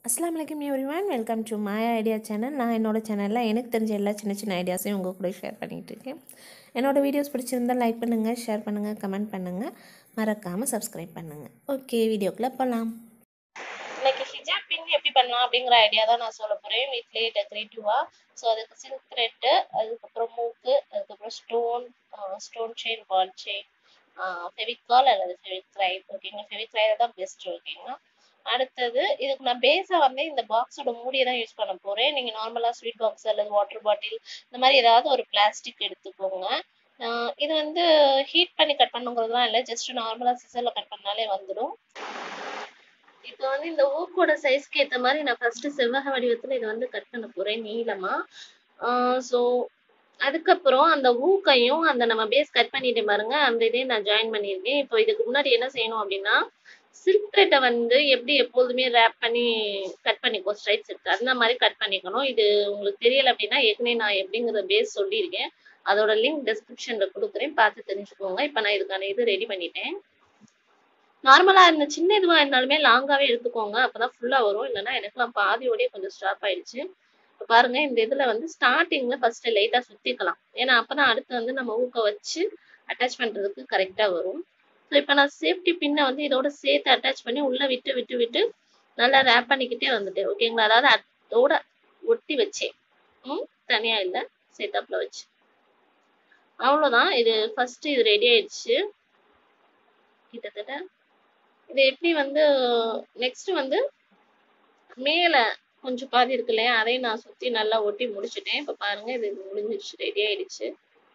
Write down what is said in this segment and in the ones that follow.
அஸ்லாம் வலைக்கம் everyone welcome to my idea channel நான் என்னோட சேனலில் எனக்கு தெரிஞ்ச எல்லா சின்ன சின்ன ஐடியாஸையும் உங்கள் கூட ஷேர் பண்ணிகிட்டு இருக்கேன் என்னோட வீடியோஸ் பிடிச்சிருந்தால் லைக் பண்ணுங்கள் ஷேர் பண்ணுங்கள் கமெண்ட் பண்ணுங்கள் மறக்காமல் சப்ஸ்கிரைப் பண்ணுங்கள் ஓகே வீடியோக்குள்ளே போகலாம் இன்னைக்கு ஹிஜாப் பின் எப்படி பண்ணலாம் அப்படிங்கிற ஐடியா தான் நான் சொல்ல போறேன் வீட்லயே டெக்கரேட்டிவா ஸோ அதுக்கு சில்க் த்ரெட்டு அதுக்கப்புறம் மூக்கு அதுக்கப்புறம் stone stone chain ball chain Fevicol அல்லது ஃபெவிக்ரைட் ஓகேங்க ஃபெவிக்ரைட் தான் பெஸ்ட் ஓகேங்களா அடுத்தது இதுக்கு நான் பேஸா வந்து இந்த பாக்ஸோட மூடியை தான் யூஸ் பண்ண போறேன் நீங்க நார்மலா ஸ்வீட் பாக்ஸ் அல்லது வாட்டர் பாட்டில் இந்த மாதிரி ஏதாவது ஒரு பிளாஸ்டிக் எடுத்துக்கோங்க ஆஹ் இது வந்து ஹீட் பண்ணி கட் பண்ணுங்கிறதுலாம் இல்லை ஜஸ்ட் நார்மலா சிசர்ல கட் பண்ணாலே வந்துடும் இப்போ வந்து இந்த ஊக்கோட சைஸ்க்கு ஏத்த மாதிரி நான் ஃபர்ஸ்ட் செவ்வக வடிவத்துல இதை வந்து கட் பண்ண போறேன் நீளமா ஸோ அதுக்கப்புறம் அந்த ஊக்கையும் அந்த நம்ம பேஸ் கட் பண்ணிட்டு பாருங்க அந்த இதையும் நான் ஜாயின் பண்ணியிருக்கேன் இப்போ இதுக்கு முன்னாடி என்ன செய்யணும் அப்படின்னா சில்க் த்ரெட்டை வந்து எப்படி எப்போதுமே ரேப் பண்ணி கட் பண்ணிக்கோ ஸ்ட்ரைட் செட் அந்த மாதிரி கட் பண்ணிக்கணும் இது உங்களுக்கு தெரியல அப்படின்னா ஏற்கனவே நான் எப்படிங்கிற பேஸ் சொல்லியிருக்கேன் அதோட லிங்க் டிஸ்கிரிப்ஷன்ல கொடுக்குறேன் பார்த்து தெரிஞ்சுக்கோங்க இப்போ நான் இதுக்கான இது ரெடி பண்ணிட்டேன் நார்மலா இந்த சின்ன இதுவா இருந்தாலுமே லாங்காவே எடுத்துக்கோங்க அப்பதான் ஃபுல்லா வரும் இல்லைன்னா எனக்குலாம் பாதியோடய கொஞ்சம் ஸ்டாப் ஆயிடுச்சு இப்போ பாருங்க இந்த இதுல வந்து ஸ்டார்டிங்ல ஃபர்ஸ்ட் லைட்டா சுத்திக்கலாம் ஏன்னா அப்பதான் அடுத்து வந்து நம்ம ஊக்க வச்சு அட்டாச் பண்றதுக்கு கரெக்டா வரும் ஸோ இப்போ நான் சேஃப்டி பின்னை வந்து இதோட சேர்த்து அட்டாச் பண்ணி உள்ள விட்டு விட்டு விட்டு நல்லா ரேப் பண்ணிக்கிட்டே வந்துட்டேன் ஓகேங்களா அதாவது அதோட ஒட்டி வச்சேன் ம் தனியா இல்லை சேர்த்தாப்புல வச்சு அவ்வளோதான் இது ஃபர்ஸ்ட் இது ரெடி ஆயிடுச்சு கிட்டத்தட்ட இது எப்படி வந்து நெக்ஸ்ட் வந்து மேல கொஞ்சம் பாதி இருக்கு இல்லையா அதையும் நான் சுத்தி நல்லா ஒட்டி முடிச்சிட்டேன் இப்ப பாருங்க இது முடிஞ்சிருச்சு ரெடி ஆயிடுச்சு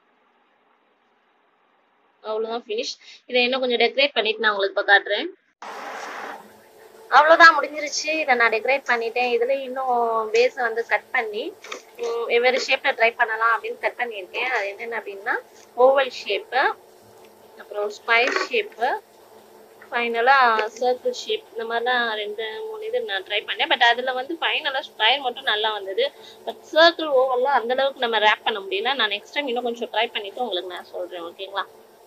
அவ்வளவுதான் ஃபினிஷ் இதை இன்னும் கொஞ்சம் டெக்கரேட் பண்ணிட்டு நான் உங்களுக்கு இப்ப காட்டுறேன் அவ்வளவுதான் முடிஞ்சிருச்சு இதை நான் டெக்கரேட் பண்ணிட்டேன் இதுல இன்னும் பேஸை வந்து கட் பண்ணி உம், வெவ்வேறு ஷேப்ல ட்ரை பண்ணலாம் அப்படின்னு கட் பண்ணியிருக்கேன் அது என்னென்ன அப்படின்னா ஓவல் ஷேப்பு அப்புறம் ஸ்பைஸ் ஷேப்பு ஃபைனலாக சர்க்கிள் ஷேப் இந்த மாதிரிலாம் ரெண்டு மூணு இது நான் ட்ரை பண்ணேன் பட் அதில் வந்து ஃபைனலாக ஸ்கொயர் மட்டும் நல்லா வந்தது பட் சர்க்கிள் ஓவல்லாம் அந்த அளவுக்கு நம்ம ரேப் பண்ண முடியல நான் நெக்ஸ்ட் டைம் இன்னும் கொஞ்சம் ட்ரை பண்ணிட்டு உங்களுக்கு நான் சொல்கிறேன் ஓகேங்களா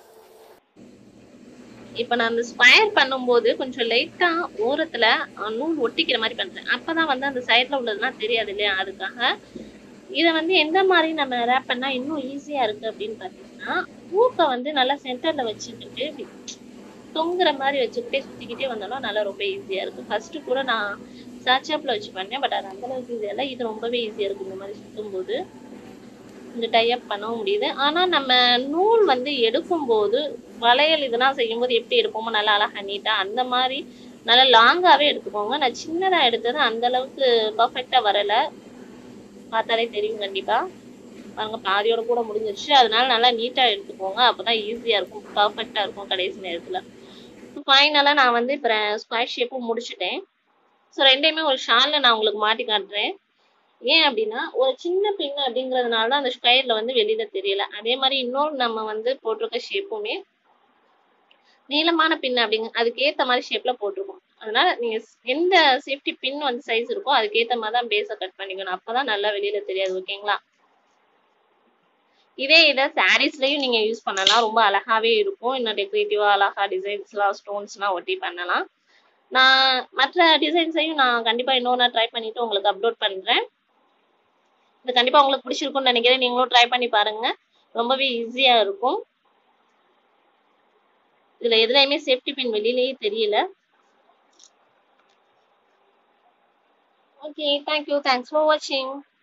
இப்போ நான் அந்த ஸ்கொயர் பண்ணும்போது கொஞ்சம் லைட்டாக ஓரத்தில் நூல் ஒட்டிக்கிற மாதிரி பண்ணுறேன் அப்போ தான் வந்து அந்த சைடில் உள்ளதுலாம் தெரியாது இல்லையா அதுக்காக இதை வந்து எந்த மாதிரி நம்ம ரேப் பண்ணால் இன்னும் ஈஸியாக இருக்குது அப்படின்னு பார்த்தீங்கன்னா ஊக்கை வந்து நல்லா சென்டரில் வச்சுக்கிட்டு இப்படி தொங்குற மாதிரி வச்சுக்கிட்டே சுத்திக்கிட்டே வந்தாலும் நல்லா ரொம்ப ஈஸியா இருக்கு ஃபர்ஸ்ட் கூட நான் சாச்சாப்ல வச்சு பண்ணேன் பட் அது அந்த அளவுக்கு ஈஸியா இல்லை இது ரொம்பவே ஈஸியா இருக்கு இந்த மாதிரி சுத்தும் போது இந்த டைப் பண்ணவும் முடியுது ஆனா நம்ம நூல் வந்து எடுக்கும்போது வளையல் இதெல்லாம் செய்யும்போது எப்படி எடுப்போமோ நல்லா அழகா நீட்டா அந்த மாதிரி நல்லா லாங்காவே எடுத்துக்கோங்க நான் சின்னதா எடுத்தது அந்த அளவுக்கு பர்ஃபெக்டா வரல பார்த்தாலே தெரியும் கண்டிப்பா பாருங்க பாதியோட கூட முடிஞ்சிருச்சு அதனால நல்லா நீட்டா எடுத்துக்கோங்க அப்பதான் ஈஸியா இருக்கும் பர்ஃபெக்டா இருக்கும் கடைசி நேரத்துல ஃபைனலாக நான் வந்து இப்போ ஸ்கொயர் ஷேப்பும் முடிச்சிட்டேன் ஸோ ரெண்டையுமே ஒரு ஷாலில் நான் உங்களுக்கு மாட்டி காட்டுறேன் ஏன் அப்படின்னா ஒரு சின்ன பின் அப்படிங்கிறதுனால தான் அந்த ஸ்கொயரில் வந்து வெளியில தெரியல அதே மாதிரி இன்னொரு நம்ம வந்து போட்டிருக்க ஷேப்புமே நீளமான பின் அப்படிங்க அதுக்கேற்ற மாதிரி ஷேப்பில் போட்டிருக்கோம் அதனால நீங்க ஸ்- எந்த சேஃப்டி பின் வந்து சைஸ் இருக்கோ அதுக்கேற்ற மாதிரி தான் பேஸை கட் பண்ணிக்கணும் அப்பதான் நல்லா வெளியில தெரியாது ஓகேங்களா இதே இதை சாரீஸ்லயும் நீங்க யூஸ் பண்ணலாம் ரொம்ப அழகாவே இருக்கும் இன்னும் டெக்கரேட்டிவா அழகா டிசைன்ஸ்லாம் ஸ்டோன்ஸ்லாம் ஒட்டி பண்ணலாம் நான் மற்ற டிசைன்ஸையும் நான் கண்டிப்பா இன்னொன்று ட்ரை பண்ணிட்டு உங்களுக்கு அப்லோட் பண்றேன் இது கண்டிப்பா உங்களுக்கு பிடிச்சிருக்கும்னு நினைக்கிறேன் நீங்களும் ட்ரை பண்ணி பாருங்க ரொம்பவே ஈஸியா இருக்கும் இதுல எதுலையுமே சேஃப்டி பின் வெளியிலேயே தெரியல ஓகே தேங்க்யூ தேங்க்ஸ் ஃபார் வாட்சிங்